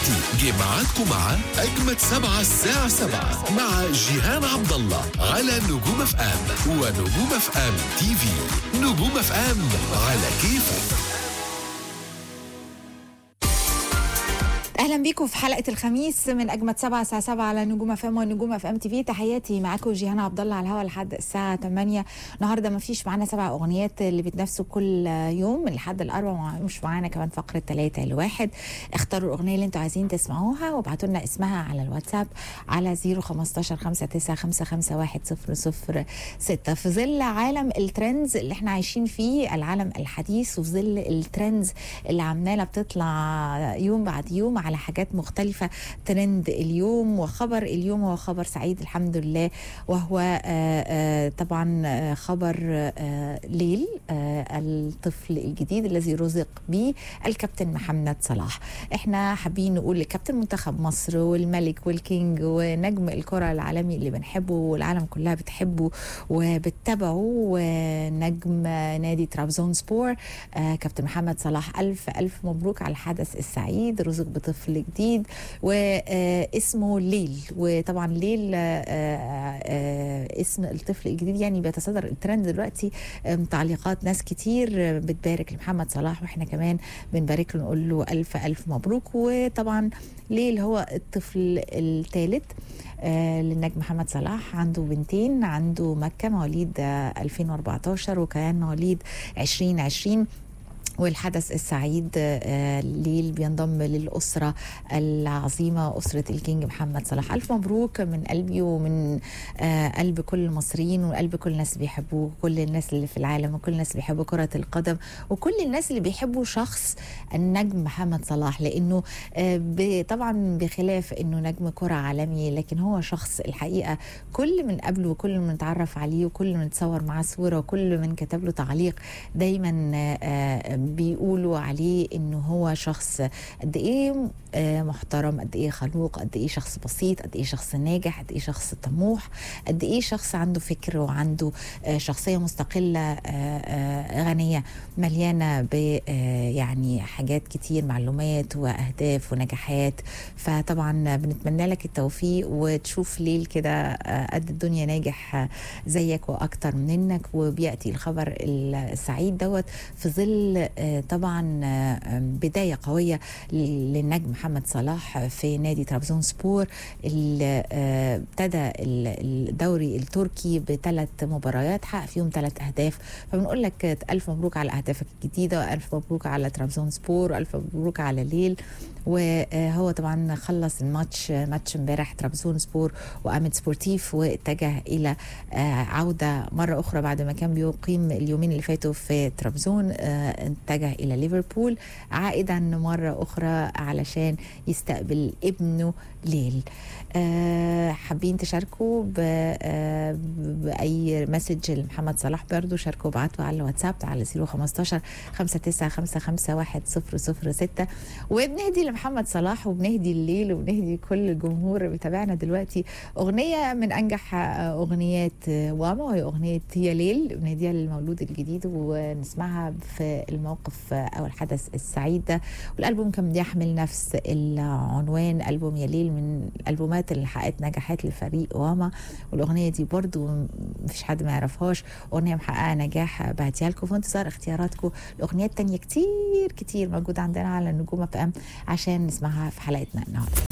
دلوقتي جه معاكم مع أجمد سبعة الساعة سبعة مع جيهان عبد الله على نجوم اف ام ونجوم اف ام تي في نجوم اف ام على كيفك اهلا بيكم في حلقه الخميس من اجمد سبعة الساعه 7 على نجوم اف ام ونجوم اف ام تي في تحياتي معاكم جيهان عبد الله على الهواء لحد الساعه 8 النهارده ما فيش معانا سبع اغنيات اللي بيتنافسوا كل يوم من لحد الاربع مش معانا كمان فقره 3 لواحد اختاروا الاغنيه اللي انتوا عايزين تسمعوها وابعتوا لنا اسمها على الواتساب على 015 59 6 في ظل عالم الترندز اللي احنا عايشين فيه العالم الحديث وفي ظل الترندز اللي عماله بتطلع يوم بعد يوم على حاجات مختلفة ترند اليوم وخبر اليوم هو خبر سعيد الحمد لله وهو آه، آه، طبعا آه، خبر آه، ليل آه، الطفل الجديد الذي رزق به الكابتن محمد صلاح احنا حابين نقول لكابتن منتخب مصر والملك والكينج ونجم الكرة العالمي اللي بنحبه والعالم كلها بتحبه وبتتابعه ونجم نادي ترابزون سبور آه، كابتن محمد صلاح ألف ألف مبروك على الحدث السعيد رزق بطفل جديد واسمه ليل وطبعا ليل آه، آه، اسم الطفل الجديد يعني بيتصدر الترند دلوقتي آم، تعليقات ناس كتير آه، بتبارك لمحمد صلاح واحنا كمان بنبارك له نقول له ألف ألف مبروك وطبعا ليل هو الطفل الثالث آه، للنجم محمد صلاح عنده بنتين عنده مكة مواليد آه، 2014 وكان مواليد 2020 والحدث السعيد آه، ليل بينضم للأسرة العظيمة أسرة الكينج محمد صلاح ألف مبروك من قلبي ومن آه، قلب كل المصريين وقلب كل الناس بيحبوه كل الناس اللي في العالم وكل الناس اللي بيحبوا كرة القدم وكل الناس اللي بيحبوا شخص النجم محمد صلاح لأنه آه، ب- طبعا بخلاف أنه نجم كرة عالمي لكن هو شخص الحقيقة كل من قبله وكل من اتعرف عليه وكل من اتصور معاه صورة وكل من كتب له تعليق دايما آه، آه، بيقولوا عليه انه هو شخص قد ايه آه، محترم قد ايه خلوق قد ايه شخص بسيط قد ايه شخص ناجح قد ايه شخص طموح قد ايه شخص عنده فكر وعنده آه، شخصيه مستقله آه، آه، غنيه مليانه ب آه، يعني حاجات كتير معلومات واهداف ونجاحات فطبعا بنتمنى لك التوفيق وتشوف ليل كده آه، قد الدنيا ناجح آه، زيك واكتر منك وبياتي الخبر السعيد دوت في ظل آه، طبعا آه، بدايه قويه للنجم محمد صلاح في نادي ترابزون سبور اللي آه، ابتدى ال- الدوري التركي بثلاث مباريات حقق فيهم ثلاث اهداف فبنقول لك الف مبروك على اهدافك الجديده والف مبروك على ترابزون سبور والف مبروك على ليل وهو طبعا خلص الماتش ماتش امبارح ترابزون سبور وامد سبورتيف واتجه الى آه، عوده مره اخرى بعد ما كان بيقيم اليومين اللي فاتوا في ترابزون آه، اتجه الى ليفربول عائدا مره اخرى علشان يستقبل ابنه ليل آه، حابين تشاركوا ب- آه، باي مسج لمحمد صلاح برضو شاركوا وابعتوا على الواتساب على 015 5955 وبنهدي لمحمد صلاح وبنهدي الليل وبنهدي كل الجمهور اللي بيتابعنا دلوقتي اغنيه من انجح آه، اغنيات آه، واما وهي اغنيه يا ليل بنهديها للمولود الجديد ونسمعها في الموقف آه، او الحدث السعيد ده والالبوم كان بيحمل نفس العنوان البوم يا ليل من الالبومات اللي حققت نجاحات لفريق واما والاغنيه دي برضو مفيش حد ما يعرفهاش اغنيه محققه نجاح بعتيها لكم في انتظار اختياراتكم لاغنيات تانية كتير كتير موجوده عندنا على نجوم اف ام عشان نسمعها في حلقتنا النهارده